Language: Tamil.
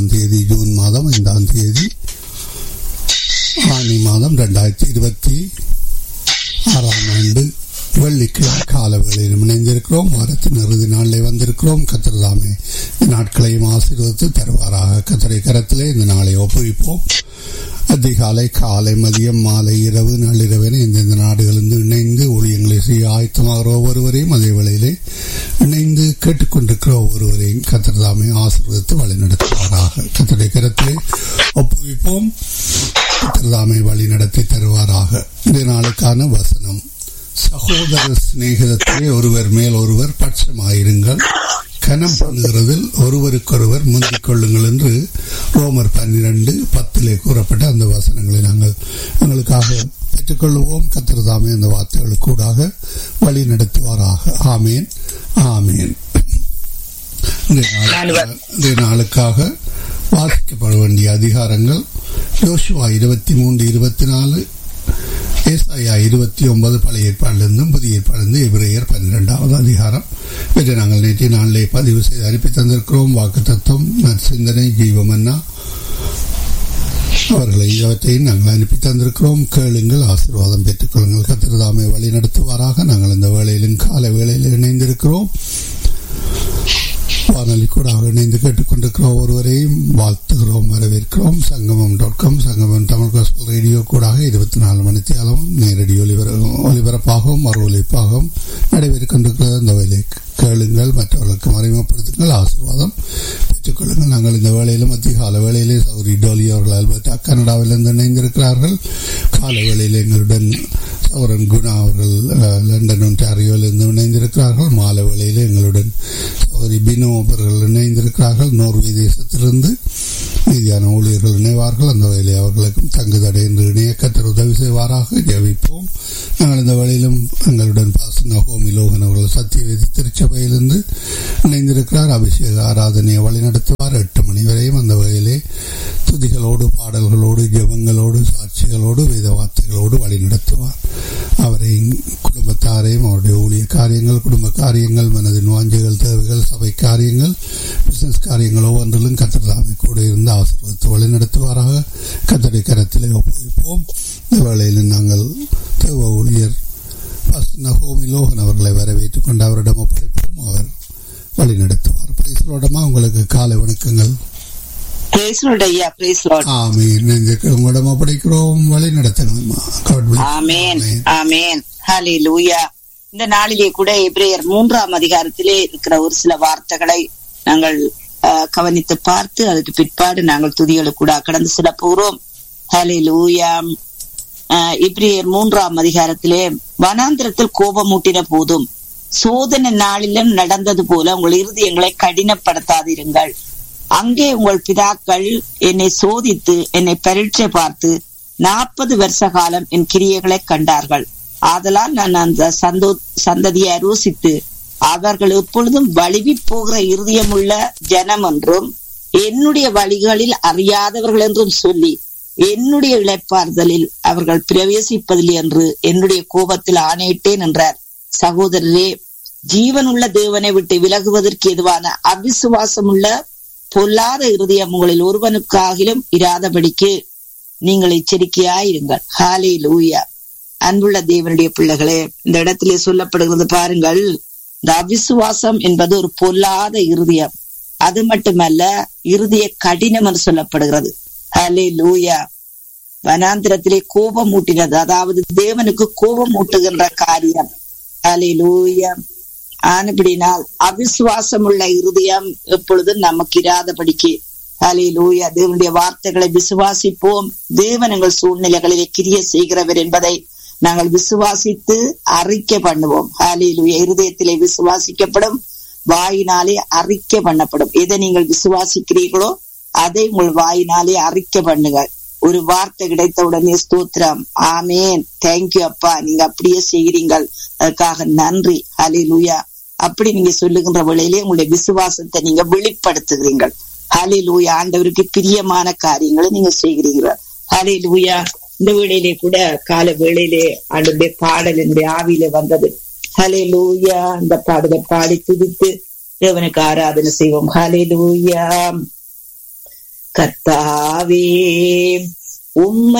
தேதி ஜூன் மாதம் ஐந்தாம் தேதி ஆனி மாதம் ரெண்டாயிரத்தி இருபத்தி ஆறாம் ஆண்டு வெள்ளிக்கிழமை கால வேளையில் இணைந்திருக்கிறோம் வாரத்தின் இறுதி நாளிலே வந்திருக்கிறோம் கத்திரதாமே இந்த நாட்களையும் ஆசீர்வதித்து தருவாராக கத்திரை கரத்திலே இந்த நாளை ஒப்புவிப்போம் அதிகாலை காலை மதியம் மாலை இரவு நள்ளிரவென இந்தந்த நாடுகளிலிருந்து இணைந்து ஊழியங்களை செய்ய ஆயத்தமாகிற ஒவ்வொருவரையும் அதே வேளையிலே இணைந்து கேட்டுக்கொண்டிருக்கிற ஒவ்வொருவரையும் கத்திரதாமே ஆசீர்வதித்து வழிநடத்துவாராக கத்தரை கரத்திலே ஒப்புவிப்போம் கத்திரதாமை வழி நடத்தி தருவாராக இந்த நாளுக்கான வசனம் சகோதர சிநேகிதத்திலே ஒருவர் மேல் ஒருவர் பட்சமாயிருங்கள் கனம் பண்ணுகிறதில் ஒருவருக்கொருவர் முந்திக் கொள்ளுங்கள் என்று ரோமர் பன்னிரண்டு பத்திலே கூறப்பட்ட அந்த வசனங்களை நாங்கள் எங்களுக்காக பெற்றுக்கொள்வோம் கத்திரதாமே அந்த வார்த்தைகளுக்கு கூடாக வழி நடத்துவாராக ஆமேன் ஆமேன் இன்றைய நாளுக்காக வாசிக்கப்பட வேண்டிய அதிகாரங்கள் யோசுவா இருபத்தி மூன்று இருபத்தி நாலு ஏசாயா இருபத்தி ஒன்பது பழைய ஏற்பாடிலிருந்தும் புதிய ஏற்பாடிலிருந்து எபிரேயர் பன்னிரெண்டாவது அதிகாரம் இதை நாங்கள் நேற்றைய நாளிலே பதிவு செய்து அனுப்பி தந்திருக்கிறோம் வாக்கு தத்துவம் நற்சிந்தனை ஜீவமன்னா அவர்களை இவற்றையும் நாங்கள் அனுப்பி தந்திருக்கிறோம் கேளுங்கள் ஆசீர்வாதம் பெற்றுக் கொள்ளுங்கள் கத்திரதாமை வழி நடத்துவாராக நாங்கள் இந்த வேளையிலும் கால வேளையில் இணைந்திருக்கிறோம் வானொலி கூட இணைந்து கேட்டுக்கொண்டிருக்கிற ஒருவரையும் வாழ்த்துகிறோம் வரவேற்கிறோம் சங்கமம் டாட் காம் சங்கமம் தமிழ் காஸ்பல் ரேடியோ கூட இருபத்தி நாலு மணி தேலமும் நேரடி ஒலிபர ஒலிபரப்பாகவும் மறு ஒலிப்பாகவும் நடைபெற்றுக் கொண்டிருக்கிறது அந்த வேலை கேளுங்கள் மற்றவர்களுக்கு மறைமுகப்படுத்துங்கள் ஆசீர்வாதம் பெற்றுக்கொள்ளுங்கள் நாங்கள் இந்த வேளையிலும் மத்திய கால வேளையிலே சௌரி டோலி அவர்கள் அல்பர்டா கனடாவிலிருந்து இணைந்திருக்கிறார்கள் கால வேளையில் எங்களுடன் சௌரன் குணா அவர்கள் லண்டன் ஒன்டாரியோவிலிருந்து இணைந்திருக்கிறார்கள் மாலை வேளையில் எங்களுடன் சௌரி பினோ அவர்கள் இணைந்திருக்கிறார்கள் நோர்வே தேசத்திலிருந்து மீதியான ஊழியர்கள் இணைவார்கள் அந்த வேலை அவர்களுக்கும் தங்கு தடை என்று இணைய கத்தர் உதவி செய்வாராக ஜெபிப்போம் நாங்கள் இந்த வேளையிலும் எங்களுடன் பாசன ஹோமி லோகன் அவர்கள் சத்தியவேதி திருச்சபையிலிருந்து இணைந்திருக்கிறார் அபிஷேக ஆராதனையை வழிநடத்துவார் எட்டு மணி வரையும் அந்த வகையிலே துதிகளோடு பாடல்களோடு ஜெபங்களோடு சாட்சிகளோடு வேத வார்த்தைகளோடு வழிநடத்துவார் அவரை குடும்பத்தாரையும் அவருடைய ஊழிய காரியங்கள் குடும்ப காரியங்கள் மனதின் வாஞ்சைகள் தேவைகள் சபை காரியங்கள் பிசினஸ் காரியங்கள் ஒவ்வொன்றிலும் கத்திரதாமை கூட இருந்து ஆசீர்வதித்து வழிநடத்துவாராக கத்தடை கரத்திலே ஒப்புவிப்போம் இந்த வேளையில் நாங்கள் தேவ ஊழியர் நகோமி லோகன் அவர்களை வரவேற்றுக் கொண்டு அவரிடம் ஒப்படைப்போம் அவர் வழி நடத்துவார் பிரைஸ்லோடமா உங்களுக்கு காலை வணக்கங்கள் உங்களிடம் ஒப்படைக்கிறோம் வழி இந்த நாளிலே கூட எப்ரேயர் மூன்றாம் அதிகாரத்திலே இருக்கிற ஒரு சில வார்த்தைகளை நாங்கள் கவனித்து பார்த்து அதுக்கு பிற்பாடு நாங்கள் துதிகளுக்கு கூட கடந்து சில போறோம் ஹலே லூயா இப்ரியர் மூன்றாம் அதிகாரத்திலே வனாந்திரத்தில் கோபமூட்டின போதும் சோதனை நாளிலும் நடந்தது போல உங்கள் இருதயங்களை கடினப்படுத்தாதிருங்கள் அங்கே உங்கள் பிதாக்கள் என்னை சோதித்து என்னை பரீட்சை பார்த்து நாற்பது வருஷ காலம் என் கிரியைகளை கண்டார்கள் ஆதலால் நான் அந்த சந்தோ சந்ததியை ருசித்து அவர்கள் எப்பொழுதும் வலிவி போகிற இருதயமுள்ள ஜனம் என்றும் என்னுடைய வழிகளில் அறியாதவர்கள் என்றும் சொல்லி என்னுடைய இழைப்பார்தலில் அவர்கள் பிரவேசிப்பதில்லை என்று என்னுடைய கோபத்தில் ஆணையிட்டேன் என்றார் சகோதரரே ஜீவனுள்ள தேவனை விட்டு விலகுவதற்கு எதுவான அவிசுவாசம் உள்ள பொல்லாத இருதயம் உங்களில் ஒருவனுக்காகிலும் இராதபடிக்கு நீங்கள் எச்சரிக்கையாயிருங்கள் ஹாலே லூயா அன்புள்ள தேவனுடைய பிள்ளைகளே இந்த இடத்திலே சொல்லப்படுகிறது பாருங்கள் இந்த அவிசுவாசம் என்பது ஒரு பொல்லாத இருதயம் அது மட்டுமல்ல இருதய கடினம் என்று சொல்லப்படுகிறது ஹலே லூயா வனாந்திரத்திலே கோபம் ஊட்டினது அதாவது தேவனுக்கு கோபம் ஊட்டுகின்ற காரியம் ஹலே லூயா ஆனபடினால் அவிசுவாசம் உள்ள இருதயம் எப்பொழுதும் நமக்கு இராதபடிக்கு ஹலே லூயா தேவனுடைய வார்த்தைகளை விசுவாசிப்போம் தேவன் எங்கள் சூழ்நிலைகளிலே கிரிய செய்கிறவர் என்பதை நாங்கள் விசுவாசித்து அறிக்கை பண்ணுவோம் ஹாலே லூயா இருதயத்திலே விசுவாசிக்கப்படும் வாயினாலே அறிக்கை பண்ணப்படும் எதை நீங்கள் விசுவாசிக்கிறீர்களோ அதை உங்கள் வாயினாலே அறிக்கை பண்ணுங்கள் ஒரு வார்த்தை கிடைத்த உடனே ஸ்தோத்திரம் ஆமேன் தேங்க்யூ அப்பா நீங்க அப்படியே செய்கிறீங்கள் அதுக்காக நன்றி ஹலே லூயா அப்படி நீங்க சொல்லுகின்ற வேளையிலே உங்களுடைய விசுவாசத்தை நீங்க வெளிப்படுத்துகிறீர்கள் ஹலே லூயா ஆண்டவருக்கு பிரியமான காரியங்களை நீங்க செய்கிறீர்கள் ஹலே லூயா இந்த வேளையிலே கூட கால வேளையிலே ஆண்டவருடைய பாடல் என்னுடைய ஆவியில வந்தது ஹலே லூயா இந்த பாடலை பாடி துதித்து தேவனுக்கு ஆராதனை செய்வோம் ஹலே லூயா கர்த்தாவே உம்மை